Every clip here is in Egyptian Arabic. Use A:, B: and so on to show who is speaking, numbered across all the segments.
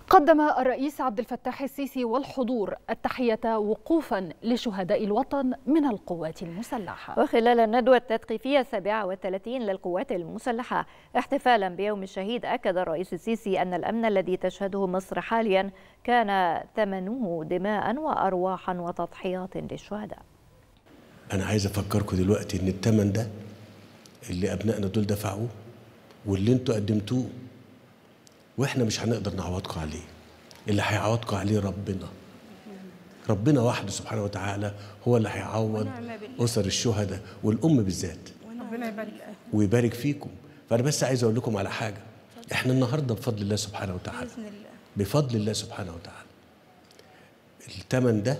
A: قدم الرئيس عبد الفتاح السيسي والحضور التحية وقوفا لشهداء الوطن من القوات المسلحة
B: وخلال الندوة التثقيفية السابعة والثلاثين للقوات المسلحة احتفالا بيوم الشهيد أكد الرئيس السيسي أن الأمن الذي تشهده مصر حاليا كان ثمنه دماء وأرواحا وتضحيات للشهداء
C: أنا عايز أفكركم دلوقتي إن الثمن ده اللي أبنائنا دول دفعوه واللي أنتوا قدمتوه واحنا مش هنقدر نعوضكم عليه اللي هيعوضكم عليه ربنا ربنا وحده سبحانه وتعالى هو اللي هيعوض اسر الشهداء والام بالذات
D: ربنا يبارك
C: ويبارك فيكم فانا بس عايز اقول لكم على حاجه احنا النهارده بفضل الله سبحانه وتعالى
D: باذن الله
C: بفضل الله سبحانه وتعالى الثمن ده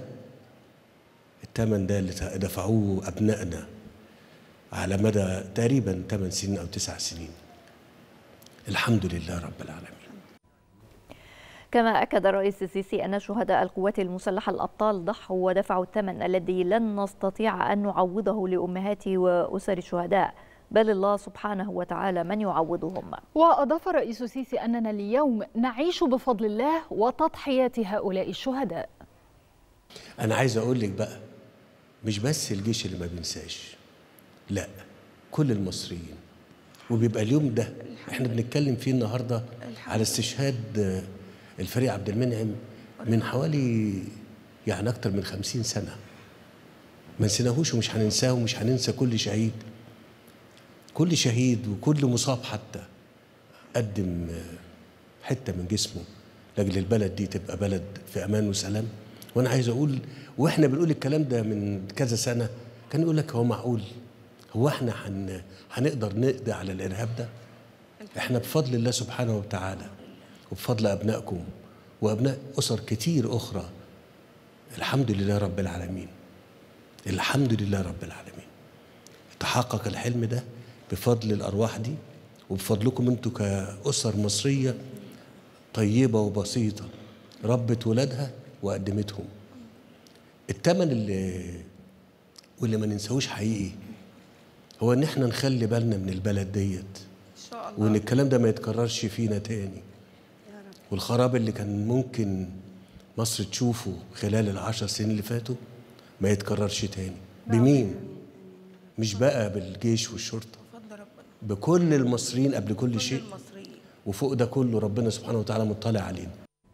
C: الثمن ده اللي دفعوه ابنائنا على مدى تقريبا 8 سنين او 9 سنين الحمد لله رب العالمين
B: كما أكد الرئيس السيسي أن شهداء القوات المسلحة الأبطال ضحوا ودفعوا الثمن الذي لن نستطيع أن نعوضه لأمهات وأسر الشهداء بل الله سبحانه وتعالى من يعوضهم
A: وأضاف الرئيس السيسي أننا اليوم نعيش بفضل الله وتضحيات هؤلاء الشهداء
C: أنا عايز أقول لك بقى مش بس الجيش اللي ما بينساش لا كل المصريين وبيبقى اليوم ده احنا بنتكلم فيه النهارده على استشهاد الفريق عبد المنعم من حوالي يعني اكتر من خمسين سنه ما نسيناهوش ومش هننساه ومش هننسى كل شهيد كل شهيد وكل مصاب حتى قدم حته من جسمه لاجل البلد دي تبقى بلد في امان وسلام وانا عايز اقول واحنا بنقول الكلام ده من كذا سنه كان يقول لك هو معقول هو احنا هن هنقدر نقضي على الارهاب ده احنا بفضل الله سبحانه وتعالى وبفضل ابنائكم وابناء اسر كتير اخرى الحمد لله رب العالمين الحمد لله رب العالمين تحقق الحلم ده بفضل الارواح دي وبفضلكم انتوا كاسر مصريه طيبه وبسيطه ربت ولادها وقدمتهم الثمن اللي واللي ما ننساهوش حقيقي هو ان احنا نخلي بالنا من البلد ديت
D: ان شاء الله
C: وان الكلام ده ما يتكررش فينا تاني والخراب اللي كان ممكن مصر تشوفه خلال العشر سنين اللي فاتوا ما يتكررش تاني بمين مش بقى بالجيش والشرطة
D: بفضل ربنا
C: بكل المصريين قبل كل
D: كل
C: شيء
D: المصريين
C: وفوق ده كله ربنا سبحانه وتعالى مطلع علينا